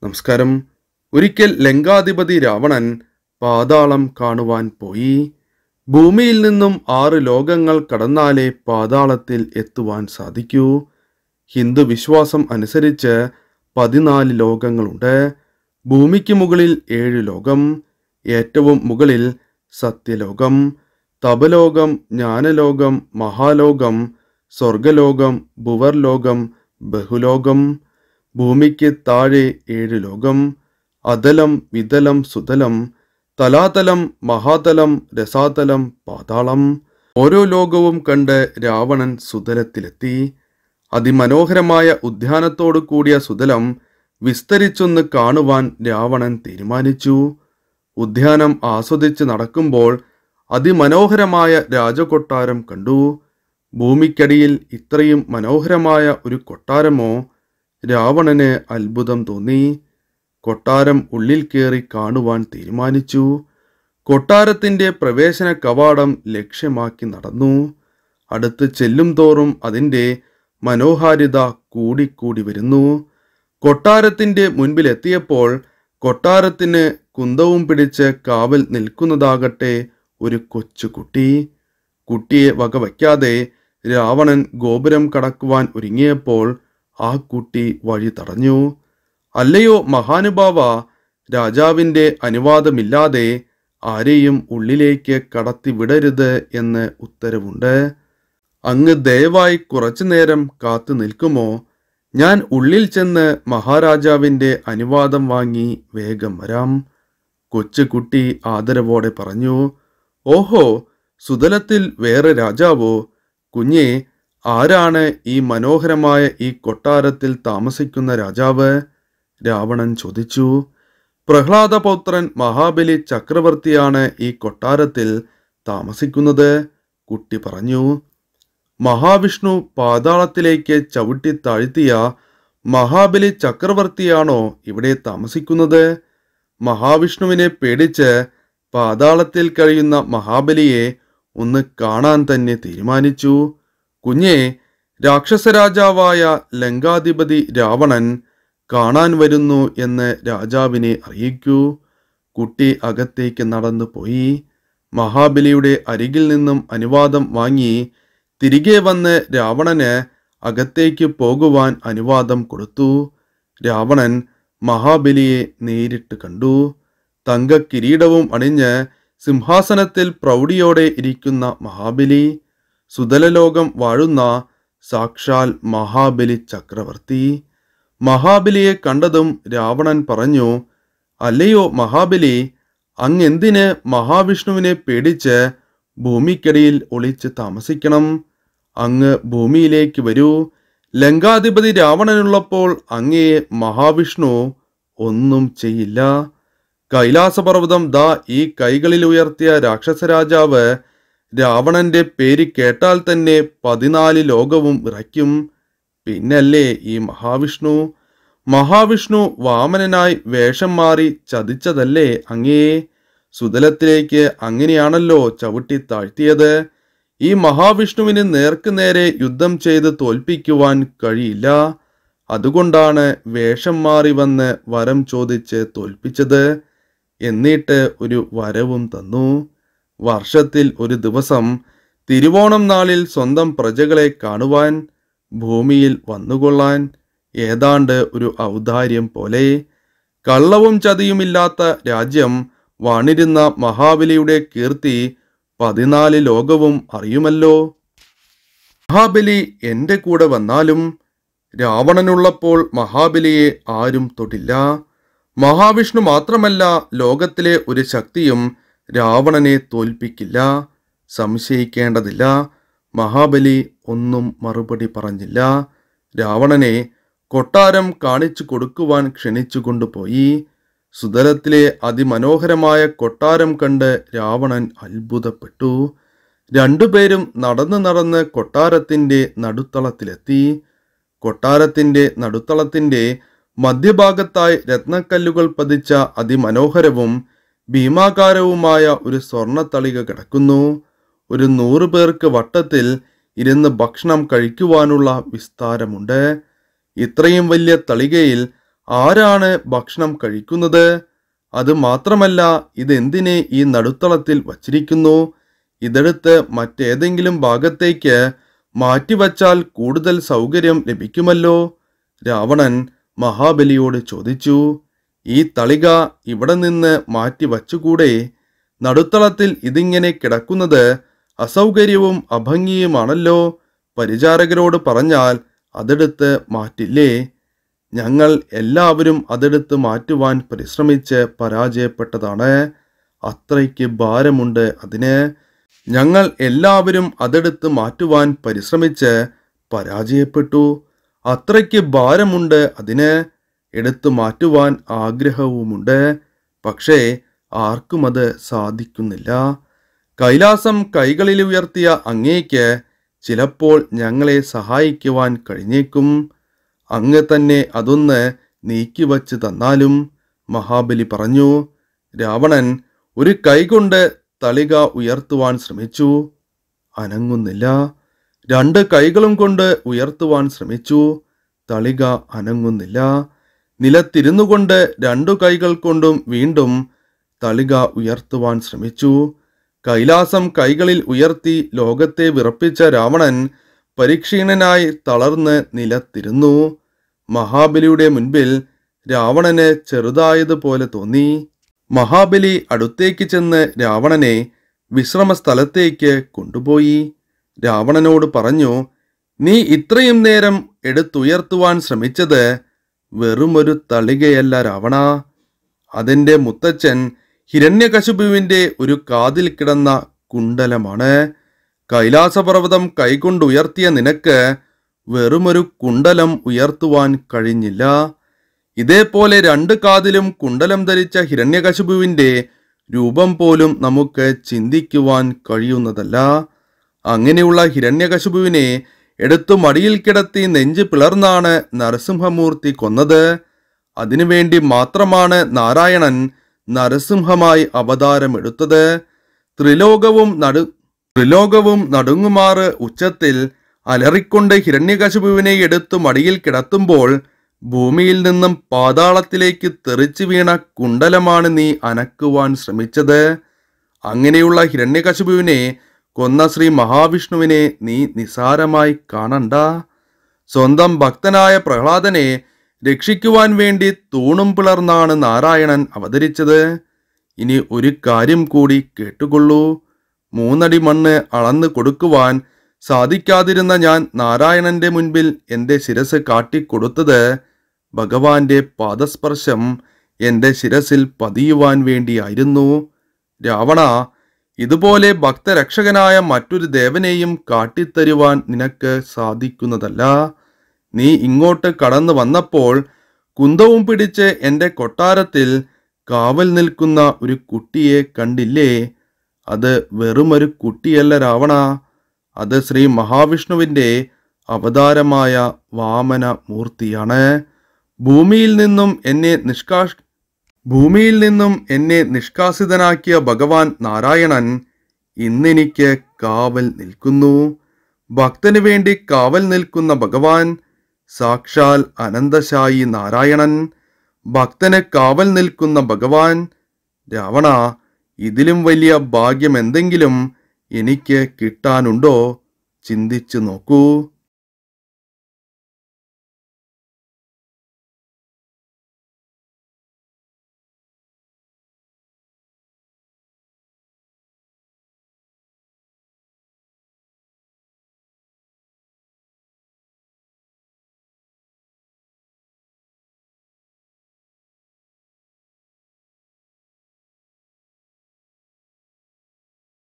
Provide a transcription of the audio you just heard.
നമസ്കാരം ഒരിക്കൽ ലങ്കാധിപതി രാവണൻ പാതാളം കാണുവാൻ പോയി ഭൂമിയിൽ നിന്നും ആറ് ലോകങ്ങൾ കടന്നാലേ പാതാളത്തിൽ എത്തുവാൻ സാധിക്കൂ ഹിന്ദു വിശ്വാസം അനുസരിച്ച് പതിനാല് ലോകങ്ങളുണ്ട് ഭൂമിക്ക് മുകളിൽ ഏഴ് ലോകം ഏറ്റവും മുകളിൽ സത്യലോകം തപലോകം ജ്ഞാനലോകം മഹാലോകം സ്വർഗലോകം ഭുവർലോകം ബഹുലോകം ഭൂമിക്ക് താഴെ ഏഴ് ലോകം അതലം വിതലം സുതലം തലാതലം മഹാതലം രസാതലം പാതാളം ഓരോ ലോകവും കണ്ട് രാവണൻ സുതലത്തിലെത്തി അതിമനോഹരമായ ഉദ്യാനത്തോടു കൂടിയ സുതലം വിസ്തരിച്ചൊന്ന് കാണുവാൻ രാവണൻ തീരുമാനിച്ചു ഉദ്യാനം ആസ്വദിച്ച് നടക്കുമ്പോൾ അതിമനോഹരമായ രാജകൊട്ടാരം കണ്ടു ഭൂമിക്കടിയിൽ ഇത്രയും മനോഹരമായ ഒരു കൊട്ടാരമോ രാവണന് അത്ഭുതം തോന്നി കൊട്ടാരം ഉള്ളിൽ കയറി കാണുവാൻ തീരുമാനിച്ചു കൊട്ടാരത്തിന്റെ പ്രവേശന കവാടം ലക്ഷ്യമാക്കി നടന്നു അടുത്ത് ചെല്ലും തോറും അതിൻ്റെ മനോഹാരിത കൂടിക്കൂടി വരുന്നു കൊട്ടാരത്തിന്റെ മുൻപിലെത്തിയപ്പോൾ കൊട്ടാരത്തിന് കുന്തവും പിടിച്ച് കാവൽ നിൽക്കുന്നതാകട്ടെ ഒരു കൊച്ചുകുട്ടി കുട്ടിയെ വകവയ്ക്കാതെ രാവണൻ ഗോപുരം കടക്കുവാൻ ഒരുങ്ങിയപ്പോൾ ആ കുട്ടി വഴി തടഞ്ഞു അല്ലയോ മഹാനുഭാവ രാജാവിൻ്റെ അനുവാദമില്ലാതെ ആരെയും ഉള്ളിലേക്ക് കടത്തി വിടരുത് എന്ന് ഉത്തരവുണ്ട് അങ്ങ് ദയവായി കുറച്ചു നേരം കാത്തു നിൽക്കുമോ ഞാൻ ഉള്ളിൽ ചെന്ന് മഹാരാജാവിൻ്റെ അനുവാദം വാങ്ങി വേഗം വരാം കൊച്ചുകുട്ടി ആദരവോടെ പറഞ്ഞു ഓഹോ സുതലത്തിൽ വേറെ രാജാവോ കുഞ്ഞെ ആരാണ് ഈ മനോഹരമായ ഈ കൊട്ടാരത്തിൽ താമസിക്കുന്ന രാജാവ് രാവണൻ ചോദിച്ചു പ്രഹ്ലാദപൗത്രൻ മഹാബലി ചക്രവർത്തിയാണ് ഈ കൊട്ടാരത്തിൽ താമസിക്കുന്നത് കുട്ടി പറഞ്ഞു മഹാവിഷ്ണു പാതാളത്തിലേക്ക് ചവിട്ടി താഴ്ത്തിയ മഹാബലി ചക്രവർത്തിയാണോ ഇവിടെ താമസിക്കുന്നത് മഹാവിഷ്ണുവിനെ പേടിച്ച് പാതാളത്തിൽ കഴിയുന്ന മഹാബലിയെ ഒന്ന് കാണാൻ തന്നെ തീരുമാനിച്ചു കുഞ്ഞെ രാക്ഷസരാജാവായ ലങ്കാധിപതി രാവണൻ കാണാൻ വരുന്നു എന്ന് രാജാവിനെ അറിയിക്കൂ കുട്ടി അകത്തേക്ക് നടന്നു പോയി മഹാബലിയുടെ അരികിൽ നിന്നും അനുവാദം വാങ്ങി തിരികെ വന്ന് രാവണന് അകത്തേക്ക് പോകുവാൻ അനുവാദം കൊടുത്തു രാവണൻ മഹാബലിയെ നേരിട്ട് കണ്ടു തങ്ക കിരീടവും അണിഞ്ഞ് സിംഹാസനത്തിൽ പ്രൗഢിയോടെ ഇരിക്കുന്ന മഹാബലി സുതലലോകം വാഴുന്ന സാക്ഷാൽ മഹാബലി ചക്രവർത്തി മഹാബലിയെ കണ്ടതും രാവണൻ പറഞ്ഞു അല്ലയോ മഹാബലി അങ്ങെന്തിന് മഹാവിഷ്ണുവിനെ പേടിച്ച് ഭൂമിക്കടിയിൽ ഒളിച്ച് താമസിക്കണം അങ്ങ് ഭൂമിയിലേക്ക് വരൂ ലങ്കാധിപതി രാവണനുള്ളപ്പോൾ അങ്ങയെ മഹാവിഷ്ണു ഒന്നും ചെയ്യില്ല കൈലാസപർവ്വതം ദാ ഈ കൈകളിൽ ഉയർത്തിയ രാക്ഷസരാജാവ് രാവണന്റെ പേര് കേട്ടാൽ തന്നെ പതിനാല് ലോകവും വിറയ്ക്കും പിന്നല്ലേ ഈ മഹാവിഷ്ണു മഹാവിഷ്ണു വാമനനായി വേഷം മാറി ചതിച്ചതല്ലേ അങ്ങേ സുതലത്തിലേക്ക് അങ്ങനെയാണല്ലോ ചവിട്ടി താഴ്ത്തിയത് ഈ മഹാവിഷ്ണുവിന് നേർക്ക് നേരെ യുദ്ധം ചെയ്ത് തോൽപ്പിക്കുവാൻ കഴിയില്ല അതുകൊണ്ടാണ് വേഷം മാറി വന്ന് വരം ചോദിച്ച് തോൽപ്പിച്ചത് എന്നിട്ട് ഒരു വരവും തന്നു വർഷത്തിൽ ഒരു ദിവസം തിരുവോണം നാളിൽ സ്വന്തം പ്രജകളെ കാണുവാൻ ഭൂമിയിൽ വന്നുകൊള്ളാൻ ഏതാണ്ട് ഒരു ഔദാര്യം പോലെ കള്ളവും ചതിയുമില്ലാത്ത രാജ്യം വാണിരുന്ന മഹാബലിയുടെ കീർത്തി പതിനാല് ലോകവും അറിയുമല്ലോ മഹാബലി എൻ്റെ കൂടെ വന്നാലും രാവണനുള്ളപ്പോൾ മഹാബലിയെ ആരും തൊടില്ല മഹാവിഷ്ണു മാത്രമല്ല ലോകത്തിലെ ഒരു ശക്തിയും രാവണനെ തോൽപ്പിക്കില്ല സംശയിക്കേണ്ടതില്ല മഹാബലി ഒന്നും മറുപടി പറഞ്ഞില്ല രാവണനെ കൊട്ടാരം കാണിച്ചു കൊടുക്കുവാൻ ക്ഷണിച്ചു കൊണ്ടുപോയി സുതലത്തിലെ അതിമനോഹരമായ കൊട്ടാരം കണ്ട് രാവണൻ അത്ഭുതപ്പെട്ടു രണ്ടുപേരും നടന്ന് നടന്ന് കൊട്ടാരത്തിൻ്റെ നടുത്തളത്തിലെത്തി കൊട്ടാരത്തിൻ്റെ നടുത്തളത്തിൻ്റെ മധ്യഭാഗത്തായി രത്നക്കല്ലുകൾ പതിച്ച അതിമനോഹരവും ഭീമാകാരവുമായ ഒരു സ്വർണത്തളിക കിടക്കുന്നു ഒരു നൂറു പേർക്ക് വട്ടത്തിൽ ഇരുന്ന് ഭക്ഷണം കഴിക്കുവാനുള്ള വിസ്താരമുണ്ട് ഇത്രയും വലിയ തളികയിൽ ആരാണ് ഭക്ഷണം കഴിക്കുന്നത് അത് മാത്രമല്ല ഇതെന്തിനെ ഈ നടുത്തളത്തിൽ വച്ചിരിക്കുന്നു ഇതെടുത്ത് മറ്റേതെങ്കിലും ഭാഗത്തേക്ക് മാറ്റിവച്ചാൽ കൂടുതൽ സൗകര്യം ലഭിക്കുമല്ലോ രാവണൻ മഹാബലിയോട് ചോദിച്ചു ഈ തളിക ഇവിടെ നിന്ന് മാറ്റി വച്ചുകൂടെ നടുത്തളത്തിൽ ഇതിങ്ങനെ കിടക്കുന്നത് അസൗകര്യവും അഭംഗിയുമാണല്ലോ പരിചാരകരോട് പറഞ്ഞാൽ അതെടുത്ത് മാറ്റില്ലേ ഞങ്ങൾ എല്ലാവരും അതെടുത്ത് മാറ്റുവാൻ പരിശ്രമിച്ച് പരാജയപ്പെട്ടതാണ് അത്രയ്ക്ക് ഭാരമുണ്ട് അതിന് ഞങ്ങൾ എല്ലാവരും അതെടുത്ത് മാറ്റുവാൻ പരിശ്രമിച്ച് പരാജയപ്പെട്ടു അത്രയ്ക്ക് ഭാരമുണ്ട് അതിന് എടുത്തു മാറ്റുവാൻ ആഗ്രഹവുമുണ്ട് പക്ഷേ ആർക്കും അത് സാധിക്കുന്നില്ല കൈലാസം കൈകളിൽ ഉയർത്തിയ അങ്ങേക്ക് ചിലപ്പോൾ ഞങ്ങളെ സഹായിക്കുവാൻ കഴിഞ്ഞേക്കും അങ്ങ് തന്നെ അതൊന്ന് നീക്കിവച്ച് തന്നാലും മഹാബലി പറഞ്ഞു രാവണൻ ഒരു കൈകൊണ്ട് തളിക ഉയർത്തുവാൻ ശ്രമിച്ചു അനങ്ങുന്നില്ല രണ്ട് കൈകളും കൊണ്ട് ഉയർത്തുവാൻ ശ്രമിച്ചു തളിക അനങ്ങുന്നില്ല നിലത്തിരുന്നു കൊണ്ട് രണ്ടു കൈകൾ കൊണ്ടും വീണ്ടും തളിക ഉയർത്തുവാൻ ശ്രമിച്ചു കൈലാസം കൈകളിൽ ഉയർത്തി ലോകത്തെ വിറപ്പിച്ച രാവണൻ പരിക്ഷീണനായി തളർന്ന് നിലത്തിരുന്നു മഹാബലിയുടെ മുൻപിൽ രാവണന് ചെറുതായതുപോലെ തോന്നി മഹാബലി അടുത്തേക്ക് ചെന്ന് രാവണനെ വിശ്രമസ്ഥലത്തേക്ക് കൊണ്ടുപോയി രാവണനോട് പറഞ്ഞു നീ ഇത്രയും നേരം എടുത്തുയർത്തുവാൻ ശ്രമിച്ചത് വെറുമൊരു തളികയല്ല രാവണ അതിൻ്റെ മുത്തച്ഛൻ ഹിരണ്യകശുപുവിൻ്റെ ഒരു കാതിൽ കിടന്ന കുണ്ടലമാണ് കൈലാസപർവ്വതം കൈകൊണ്ടുയർത്തിയ നിനക്ക് വെറുമൊരു കുണ്ടലം ഉയർത്തുവാൻ കഴിഞ്ഞില്ല ഇതേപോലെ രണ്ട് കാതിലും കുണ്ടലം ധരിച്ച ഹിരണ്യകശുപുവിൻ്റെ രൂപം പോലും നമുക്ക് ചിന്തിക്കുവാൻ കഴിയുന്നതല്ല അങ്ങനെയുള്ള ഹിരണ്യകശുപുവിനെ എടുത്തു മടിയിൽ കിടത്തി നെഞ്ച് പിളർന്നാണ് നരസിംഹമൂർത്തി കൊന്നത് അതിനുവേണ്ടി മാത്രമാണ് നാരായണൻ നരസിംഹമായി അവതാരമെടുത്തത് ത്രിലോകവും നടു ത്രിലോകവും നടുങ്ങുമാറ് ഉച്ചത്തിൽ അലറിക്കൊണ്ട് ഹിരണ്യകശുപുവിനെ എടുത്തു മടിയിൽ കിടത്തുമ്പോൾ ഭൂമിയിൽ നിന്നും പാതാളത്തിലേക്ക് തെറിച്ചു വീണ കുണ്ടലമാണ് നീ അനക്കുവാൻ ശ്രമിച്ചത് അങ്ങനെയുള്ള ഹിരണ്യകശുപുവിനെ കൊന്ന ശ്രീ മഹാവിഷ്ണുവിനെ നീ നിസാരമായി കാണണ്ട സ്വന്തം ഭക്തനായ പ്രഹ്ലാദനെ രക്ഷിക്കുവാൻ വേണ്ടി തൂണും പിളർന്നാണ് നാരായണൻ അവതരിച്ചത് ഇനി ഒരു കാര്യം കൂടി കേട്ടുകൊള്ളൂ മൂന്നടി മണ്ണ് അളന്നു കൊടുക്കുവാൻ സാധിക്കാതിരുന്ന ഞാൻ നാരായണന്റെ മുൻപിൽ എൻ്റെ ശിരസ് കാട്ടിക്കൊടുത്തത് ഭഗവാന്റെ പാദസ്പർശം എൻ്റെ ശിരസിൽ പതിയുവാൻ വേണ്ടിയായിരുന്നു രാവണ ഇതുപോലെ ഭക്തരക്ഷകനായ മറ്റൊരു ദേവനെയും കാട്ടിത്തരുവാൻ നിനക്ക് സാധിക്കുന്നതല്ല നീ ഇങ്ങോട്ട് കടന്നു വന്നപ്പോൾ കുന്തവും പിടിച്ച് എൻ്റെ കൊട്ടാരത്തിൽ കാവൽ നിൽക്കുന്ന ഒരു കുട്ടിയെ കണ്ടില്ലേ അത് വെറുമൊരു കുട്ടിയല്ല രാവണ അത് ശ്രീ മഹാവിഷ്ണുവിൻ്റെ അവതാരമായ വാമന മൂർത്തിയാണ് ഭൂമിയിൽ നിന്നും എന്നെ നിഷ്കാഷ് ഭൂമിയിൽ നിന്നും എന്നെ നിഷ്കാസിതനാക്കിയ ഭഗവാൻ നാരായണൻ ഇന്നെനിക്ക് കാവൽ നിൽക്കുന്നു ഭക്തന് വേണ്ടി കാവൽ നിൽക്കുന്ന ഭഗവാൻ സാക്ഷാൽ അനന്തശായി നാരായണൻ ഭക്തന് കാവൽ നിൽക്കുന്ന ഭഗവാൻ രാവണ ഇതിലും വലിയ ഭാഗ്യം എന്തെങ്കിലും എനിക്ക് കിട്ടാനുണ്ടോ ചിന്തിച്ചു നോക്കൂ